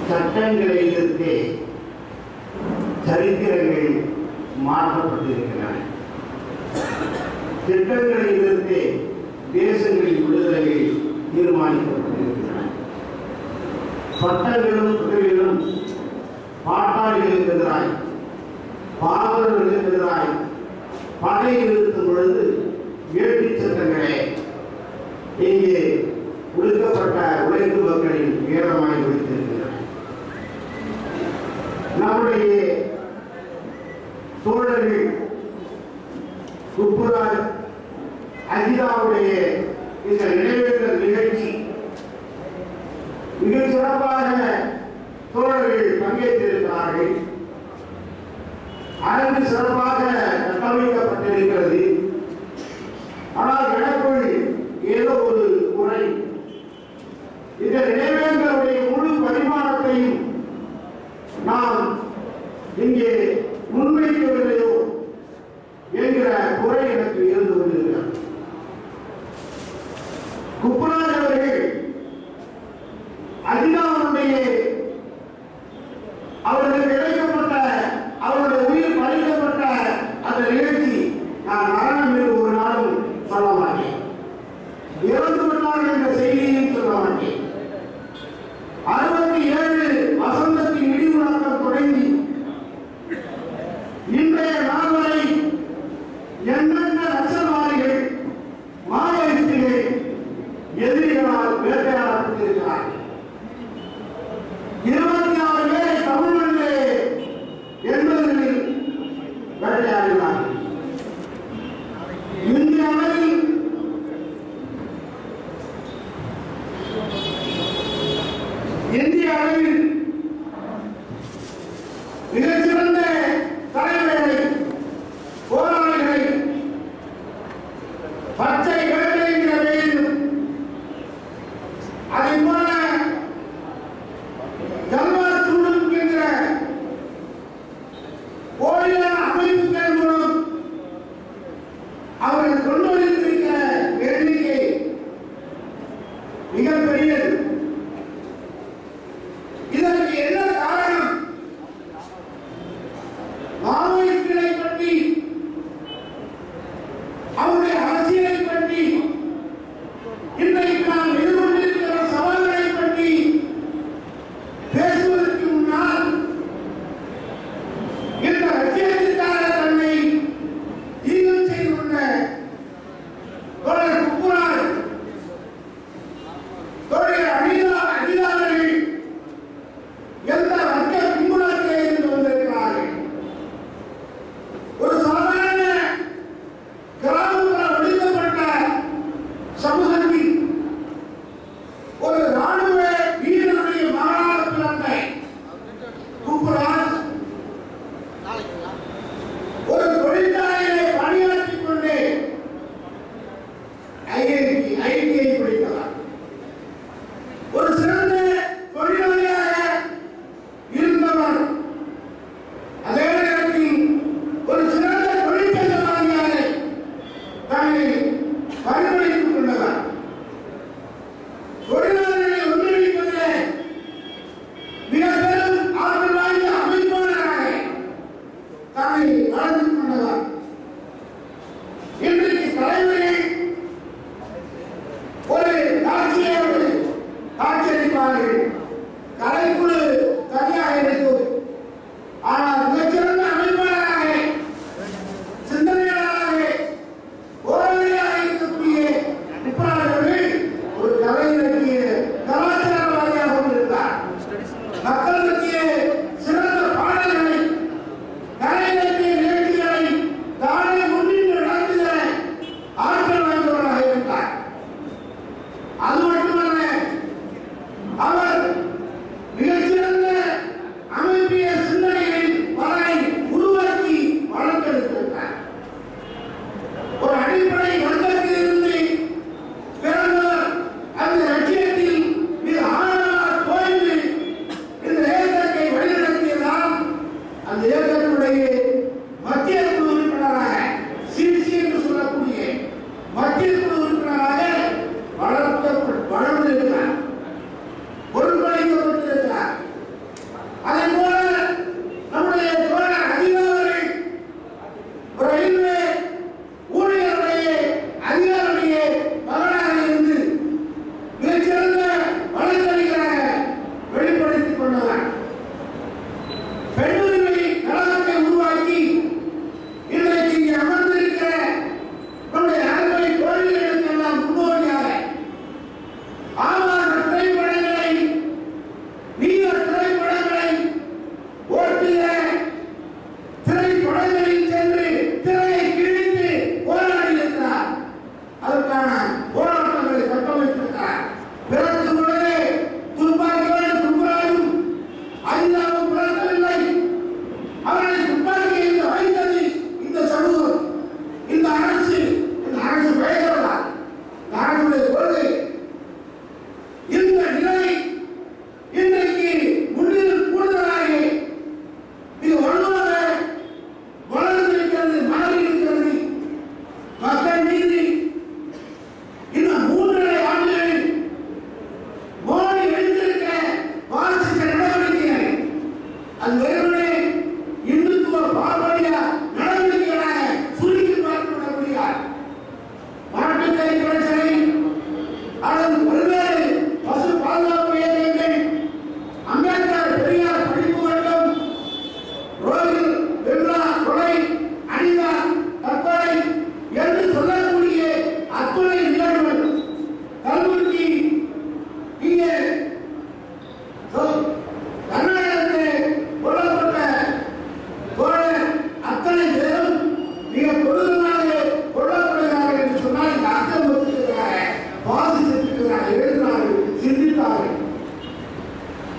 சட்டங்களை எதிர்த்தே சரித்திரங்கள் மாற்றப்பட்டிருக்கின்றன திட்டங்களை எதிர்த்தே தேசங்களின் விடுதலைகள் தீர்மானிக்கப்பட்டிருக்கின்றன சட்டங்களும் பதவிகளும் பாட்டாளிகளுக்கு எதிராய் பாவலர்களுக்கு எதிராய் படை நிறுத்தும் பொழுது வேட்டி சட்டங்களே இங்கே ஒடுக்கப்பட்ட உழைப்பு மக்களின் வேதமாய் ஒழித்திருக்கின்றன நம்முடைய தோழர்கள் குப்புராஜ் அஜிதாவுடைய இந்த நினைவேற்றல் நிகழ்ச்சி மிக சிறப்பாக தோழர்கள் பங்கேற்றிருக்கிறார்கள் அரங்கு சிறப்பாக கட்டமைக்கப்பட்டிருக்கிறது ஆனால் எனக்குள் ஏதோ ஒரு குறை இந்த நினைவேந்தலுடைய முழு பரிமாணத்தையும் நாம் இங்கே முன்வைக்கவில்லையோ என்கிற குறை எனக்கு இருந்து கொண்டிருக்கிறது குப்புராஜ் அவர்கள் அதிகாரனுடைய அவர்களுக்கு கிடைக்கப்பட்ட அவருடைய உயிர் பறிக்கப்பட்ட அந்த நிகழ்ச்சி நான் மரணம் என்று ஒரு நாளும் சொல்ல மாட்டேன் இறந்து விட்டார்கள் என்ற செய்தியையும் சொல்ல மாட்டேன் அறுபத்தி ஏழு வசந்தத்தின் இடி முழக்கம் தொடங்கி இன்றைய நாள் வரை எண்ணற்ற நக்சல்வாதிகள் மாவோயிஸ்டுகள் எதிரிகளால் வேட்டையாடப்பட்டிருக்கிறார்கள் இருபத்தி ஆறு பேரை தமிழ்நாட்டிலே எண்பதுகளில் வேட்டையாடினார்கள் இந்திய அளவில் இந்திய அளவில் மிகச்சிறந்த தலைவர்களை போராளிகளை பச்சை வேட்டைங்கிற பெயரிலும் அதை போல ஜல்வார் சூழல் என்கிற போலியான அமைப்புகள் மூலம் அவர்கள் கொண்டு வந்திருக்கிற எண்ணிக்கை மிகப்பெரியது இதற்கு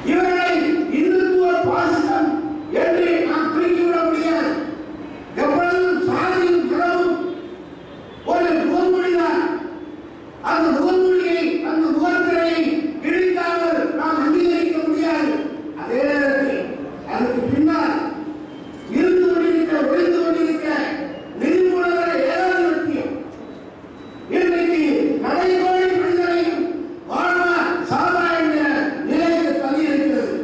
இவர்களை இந்துத்துவ பாசிசம் என்று நாம் பிரித்துவிட முடியாது எப்பொழுதும் சாதியும் மதமும் ஒரு முகமொழிதான் அந்த முகமொழியை அந்த முகத்திரையை கிழிக்காமல் நாம் அங்கீகரிக்க முடியாது அதே நேரத்தில் அதுக்கு பின்னால் இருந்து கொண்டிருக்க ஒழிந்து கொண்டிருக்க நிதிமூலதன ஏகாதிபத்தியம் இன்றைக்கு நடைபோடி விடுதலையும் வாழ்வா சாதா என்ற நிலைக்கு தள்ளி இருக்கிறது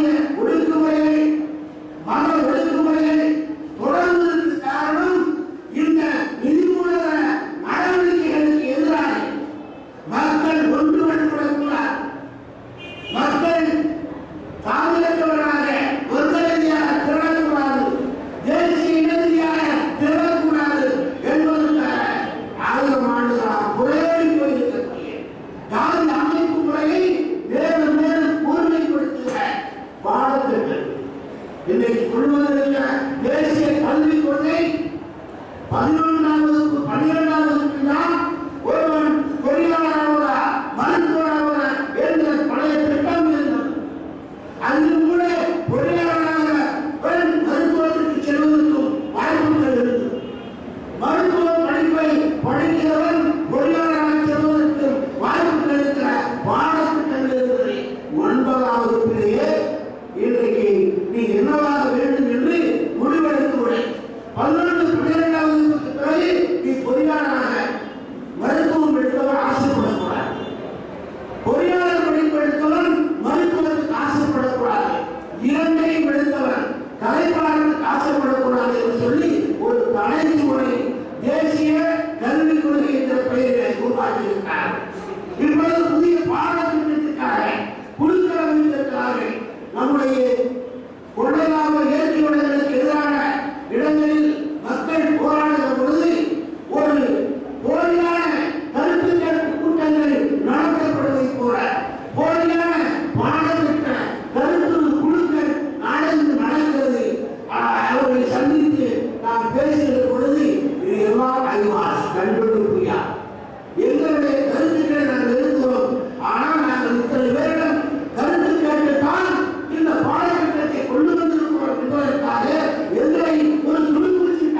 சாதிய ஒடுக்குமுறையை மத ஒடுக்குமுறையை தொடர்ந்ததற்கு காரணம் இந்த நிதிமூலத நடவடிக்கைகளுக்கு எதிராக மக்கள் ஒன்றுபட்டுவிடக்கூடாது மக்கள் தாமதத்தவராக ஒருங்கிணைந்தியாக திரளக்கூடாது தேசிய இனதியாக திரளக்கூடாது என்பதற்காக ஆயிரம் ஆண்டுகளாக புறையோடி போயிருக்கக்கூடிய ஜாதி அமைப்பு முறையை மேலும் மேலும் கூர்மைப்படுத்துகிற பாடத்திட்டம் இன்னைக்கு கொள்வதில் இருக்கிற தேசிய கல்விக் கொள்கை பதினொன்றாம் வகுப்பு பன்னிரெண்டாம் வகுப்பு தான் ஒருவன் பொறியாளராவதா மருத்துவராவதா என்ற பழைய திட்டம் இருந்தது அதில் கூட பொறியாளராக பெண் மருத்துவத்திற்கு செல்வதற்கும் வாய்ப்புகள் இருந்தது மருத்துவ படிப்பை படிக்கிறவன் பொறியாளராக செல்வதற்கு வாய்ப்புகள் இருக்கிற பாடத்திட்டங்கள் இருக்கிறது ஒன்பதாம் வகுப்பிலேயே இன்றைக்கு நீ என்னவாக வேண்டும் என்று முடிவெடுத்து விடு பன்னெண்டு பன்னிரெண்டாம் வகுப்புக்கு பிறகு நீ பொறியாளராக மருத்துவம் எடுத்தவர் ஆசைப்படக்கூடாது பொறியாளர் படிப்பு எடுத்தவன் மருத்துவத்துக்கு ஆசைப்படக்கூடாது இரண்டையும் எடுத்தவன் கலைப்பாளருக்கு ஆசைப்படக்கூடாது என்று சொல்லி ஒரு தலைமுறை தேசிய கல்விக் கொள்கை என்ற பெயரில் உருவாக்கியிருக்கிறார் இப்பொழுது புதிய பாடத்திட்டத்திற்காக குழுக்கள் அமைத்திருக்கிறார்கள் நம்முடைய கொள்ளையாக இயற்கையுடைகளுக்கு எதிரான இடங்களில் மக்கள் போராடுகிற பொழுது ஒரு போலியான கருத்து கேட்பு கூட்டங்கள் நடத்தப்படுவதை போல போலியான பாடத்திட்ட கருத்து குழுக்கள் நடந்து நடக்கிறது ஆஹ், அவர்களை சந்தித்து நாம் பேசுகிற பொழுது இது எல்லாம் அறிவாஸ் கண்டுபிடிப்பியா எங்களுடைய கருத்துக்களை நாங்கள் எழுதுகிறோம் ஆனால் நாங்கள் இத்தனை பேரிடம் கருத்து கேட்டுத்தான் இந்த பாடத்திட்டத்தை கொண்டு வந்திருக்கிறோம் என்பதற்காக எங்களை ஒரு துணிப்பிடிச்சிட்ட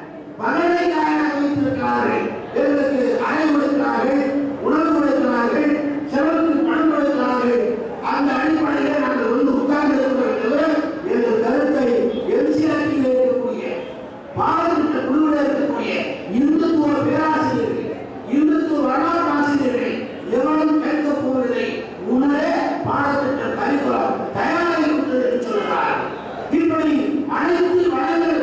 பகடைக்காயாக வைத்திருக்கிறார்கள் எங்களுக்கு அறை கொடுக்கிறார்கள் உணவு கொடுக்கிறார்கள் செலவுக்கு பணம் கொடுக்கிறார்கள் அந்த அடிப்படையில் நாங்கள் வந்து உட்கார்ந்து இருக்கிறோம் தவிர எங்கள் கருத்தை எம்சிஆர்டியில் இருக்கக்கூடிய பாடத்திட்ட குழுவில் இருக்கக்கூடிய இந்துத்துவ பேராசிரியர்கள் இந்துத்துவ வரலாற்று ஆசிரியர்கள் எவரும் கேட்கப் போவதில்லை முன்னரே பாடத்திட்ட கரிக்குலம் தயாராகிவிட்டது என்று சொல்கிறார் இப்படி அனைத்து வளங்கள்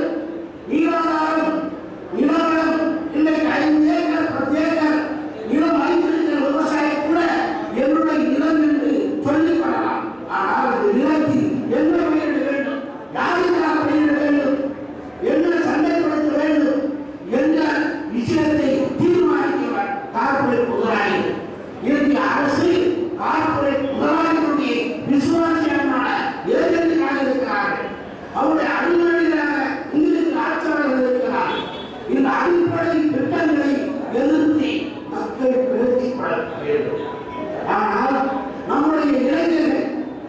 நீராதாரம் நிலவரம் இன்றைக்கு ஐந்து ஏக்கர் பத்து ஏக்கர் நிலம் வைத்திருக்கிற விவசாயம் கூட என்னுடைய நிலம் என்று சொல்லிக் கொள்ளலாம் ஆனால் அந்த நிலத்தில் என்ன பயிரிட வேண்டும் யாருக்காக பயிரிட வேண்டும் என்ன சந்தைப்படுத்த வேண்டும் என்ற விஷயத்தை தீர்மானிக்கிறவர் கார்ப்பரேட் முதலாளி இன்றைக்கு அரசு கார்ப்பரேட் முதலாளிகளுடைய விசுவாசியமான ஏஜென்ட்டுகளாக இருக்கிறார்கள் அவருடைய அடிப்படையிலான இங்கிருந்து ஆட்சியாளர்கள் இருக்கிறார்கள் இந்த அடிப்படை திட்டங்களை எதிர்த்து மக்கள் பேச்சுப்பட வேண்டும் ஆனால் நம்முடைய இளைஞர்கள்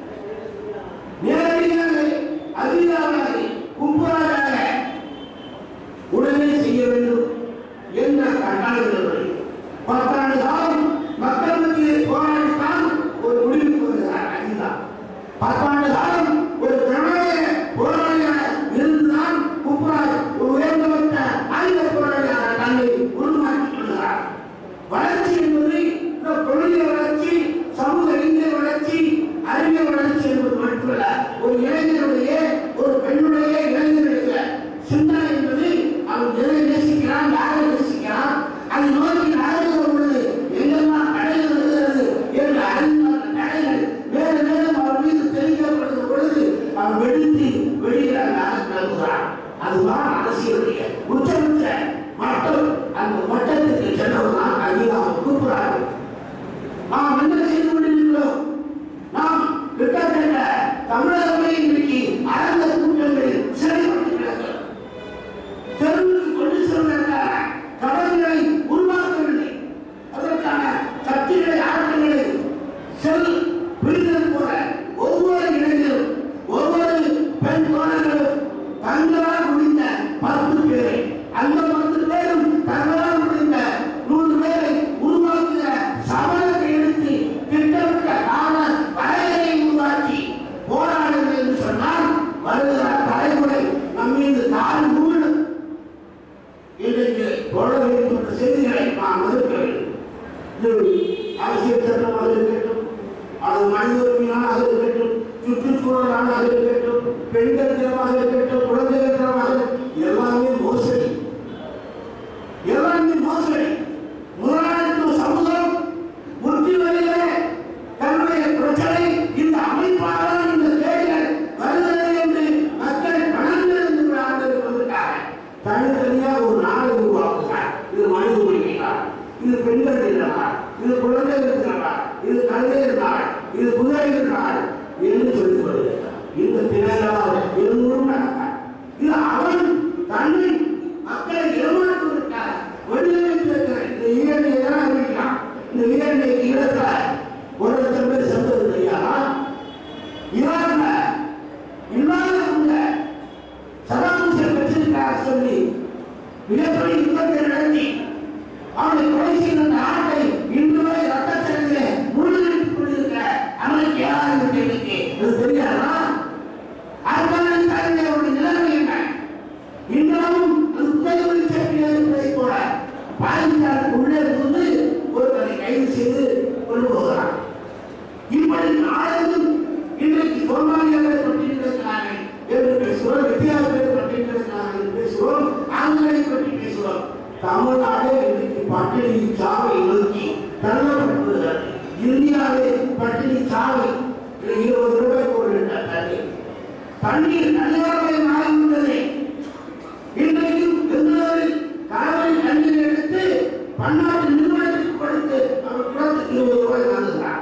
நேரடியாக அதிகாரியாக கும்பலாக உடனே செய்ய வேண்டும் என்ற கட்டாயங்கள் பத்தாண்டு காலம் மக்கள் மத்தியில் போராடித்தான் ஒரு முடிவுக்கு வருகிறார் அகிலா பத்தாண்டு காலம் ஒரு ஜனநாயக போராளியாக இருந்துதான் குப்ராஜ் ஒரு உயர்ந்தவற்ற ஆயுத போராளியாக தன்னை உருமாற்றிக் கொள்கிறார் வளர்ச்சி என்பது இந்த பொருளியல் வளர்ச்சி சமூக ரீதிய வளர்ச்சி அறிவியல் வளர்ச்சி என்பது மட்டுமல்ல ஒரு இளைஞருடைய ஒரு பெண்ணுடைய இளைஞருடைய சிந்தனை என்பது அவன் எதை நேசிக்கிறான் யாரை நேசிக்கிறான் அதை நோக்கி நடக்கிற பொழுது எங்கெல்லாம் தடைகள் வருகிறது என்று அறிந்த அந்த தடைகள் மேலும் மேலும் அவன் மீது தெரிவிக்கப்படுகிற பொழுது அவன் வெடித்து வெளியிடலாக கருதுகிறான் அதுதான் அரசியலுடைய உச்சபட்ச மட்டம் அந்த மட்டத்துக்கு சென்றவர்தான் அகிலாவை கூப்பிடுறார்கள் நாம் என்ன செய்து கொண்டிருக்கிறோம் நாம் கிட்டத்தட்ட தமிழகமே இன்றைக்கு அரங்க கூட்டங்களில் சிறைப்பட்டு கிடக்கிறோம் தெருவுக்கு கொண்டு செல்வதற்கான கடன்களை உருவாக்கவில்லை அதற்கான சக்திகளை ஆற்றல்களை செல் புரிதல் போல ஒவ்வொரு இளைஞரும் ஒவ்வொரு பெண் தோழர்களும் தங்களால் முடிந்த பத்து பேரை அந்த பத்து பேரும் தங்களால் முடிந்த நூறு பேரை உருவாக்குகிற சமரத்தை எடுத்து திட்டமிட்ட கால வரையறை உருவாக்கி போராடுங்கள் என்று சொன்னால் வருகிற தலைமுறை நம் மீது கால் மூடும் இன்றைக்கு தொடர வேண்டும் என்ற செய்திகளை நான் மறுக்கிறேன் இது அரசியல் சட்டமாக இருக்கட்டும் அது மனித உரிமையாக இருக்கட்டும் சுற்றுச்சூழலாக இருக்கட்டும் பெண்கள் தினமாக இருக்கட்டும் குழந்தைகள் தினமாக எல்லாமே மோசடி எல்லாமே மோசடி முதலாளித்துவ சமூகம் முற்றி வருகிற தன்னுடைய பிரச்சனை இந்த அமைப்பாக இந்த தேர்தல் வருகிறது என்று மக்கள் பணங்கள் ஆதரிப்பதற்காக தனித்தனியாக ஒரு நாடு உருவாக்குகிறார் இது மனித உரிமை நாள் இது பெண்கள் தின நாள் இது குழந்தைகள் தின நாள் இது கலைஞர் நாள் இது புதையர் நாள் என்று சொல்லிக் கொள்கிறார் இந்த தினங்களால் இருநூறும் நடக்கார் இது அவன் தன்னை மக்களை ஏமாற்றுவதற்காக வெளியிட்டிருக்கிற இந்த ஈரணியை தான் அறிவிக்கிறான் இந்த ஈரணிக்கு இடத்துல ஒரு லட்சம் பேர் சென்றது இல்லையா இவங்க இல்லாதவங்க சதாம்சம் வச்சிருக்கார் சொல்லி மிகப்பெரிய யுத்தத்தை நடத்தி அவனை கொலை செய்த அந்த ஆட்டை இன்று வரை ரத்தச்சரிலே முழுநிறுத்திக் கொண்டிருக்க அமெரிக்க ஏகாதிபத்தியத்துக்கு அது தெரியாதா ஆப்கானிஸ்தானில் அவருடைய நிலைமை என்ன இன்றும் அது புதைகுழி சட்டியில் இருப்பதை போல பாகிஸ்தானுக்கு உள்ளே புகுந்து ஒருவரை கைது செய்து கொண்டு போகிறார் இப்படி நாளெங்கும் இன்றைக்கு சோமாலியாவை பற்றி இருக்கிறார்கள் என்று பேசுகிறோம் இந்தியாவை பற்றி இருக்கிறார்கள் என்று பேசுகிறோம் ஆங்கிலை பற்றி பேசுகிறோம் தமிழ்நாடு இன்றைக்கு பட்டினி சாவை நோக்கி தள்ளப்பட்டுள்ளது இந்தியாவே பட்டினி சாவை இது இருபது ரூபாய்க்கு ஒரு லிட்டர் தண்ணீர் தண்ணீர் தனியாரை மாறிவிட்டது இன்றைக்கும் பெங்களூரில் காவிரி தண்ணீர் எடுத்து பன்னாட்டு நிறுவனத்திற்கு கொடுத்து அவர் குளத்துக்கு இருபது ரூபாய் வாங்குகிறார்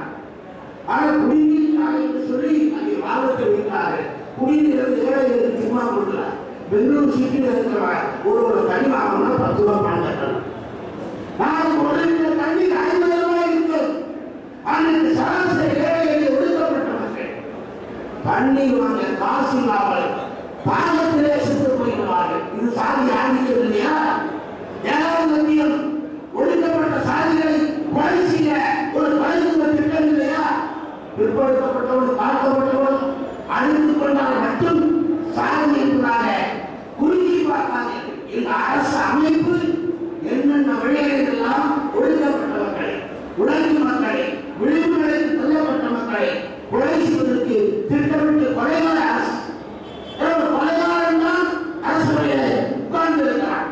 ஆனால் குடிநீருக்காக என்று சொல்லி அங்கே வாதத்தை வைத்தார்கள் குடிநீர் வந்து ஏழைகளுக்கு சும்மா கொடுக்கல பெங்களூர் சிட்டியில் இருக்கிறவன் ஒரு ஒரு தண்ணி வாங்கணும்னா பத்து ரூபாய் பணம் கட்டணும் நான் ஒரு லிட்டர் தண்ணீர் ஐம்பது ரூபாய் இருக்கும் அன்றைக்கு சராசரி ஏழைகளுக்கு ஒடுக்கப்பட்ட மக்கள் தண்ணீர் வாங்க காசு இல்லாமல் பாகத்திலே சென்று போய்விடுவார்கள் இது சாதி ஆதிக்கம் இல்லையா ஏழாவது மத்தியம் ஒடுக்கப்பட்ட சாதிகளை கொலை செய்ய ஒரு கொலைக்குள்ள திட்டம் இல்லையா பிற்படுத்தப்பட்டவன் தாழ்த்தப்பட்டவன் அழித்துக் கொண்டால் மட்டும் சாதி என்பதாக குறுகி பார்த்தாங்க இந்த அரசு அமைப்பு என்னென்ன வழிகளெல்லாம் ஒடுக்கப்பட்ட மக்களை உழைக்கும் மக்களை விளிம்பு நிலைக்கு தள்ளப்பட்ட மக்களை கொலை செய்வதற்கு திட்டமிட்டு கொலைகார அரசு ஏதோ கொலைகாரன் தான் அரசு வழியில உட்கார்ந்து இருக்கிறான்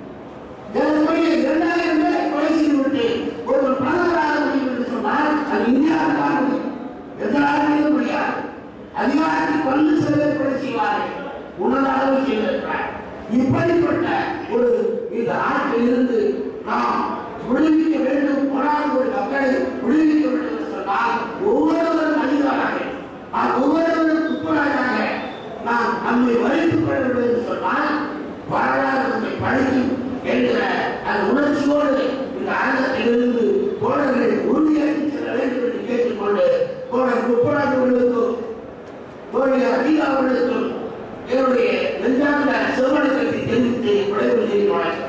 ஏறக்குறைய இரண்டாயிரம் பேரை கொலை செய்துவிட்டு ஒருவர் பிரதமராக முடியும் என்று சொன்னால் அது இந்தியாவுக்கான முடியும் எதிராக முடியாது அதிகாரத்தை கொண்டு சில கொலை செய்வார்கள் உன்னதாக செய்திருக்கிறார் இப்படிப்பட்ட ஒரு இந்த நாட்டில் இருந்து நாம் விடுவிக்க வேண்டும் போராட ஒரு மக்களை விடுவிக்க வேண்டும் என்று சொன்னால் ஒவ்வொருவரும் மனிதராக நாம் ஒவ்வொருவரும் துப்புராஜாக நாம் நம்மை வரைத்துக் கொள்ள வேண்டும் என்று சொன்னால் வரலாறு நம்மை பழிக்கும் என்கிற அந்த உணர்ச்சியோடு இந்த அரங்கத்திலிருந்து தோழர்கள் உறுதியாக்கி செல்ல வேண்டும் என்று கேட்டுக்கொண்டு தோழர் துப்புராஜ் அவர்களுக்கும் தோழர் அதிகா அவர்களுக்கும் என்னுடைய நெஞ்சார்ந்த செவனுக்கு தெரிவித்து விடைபெறுகிறேன்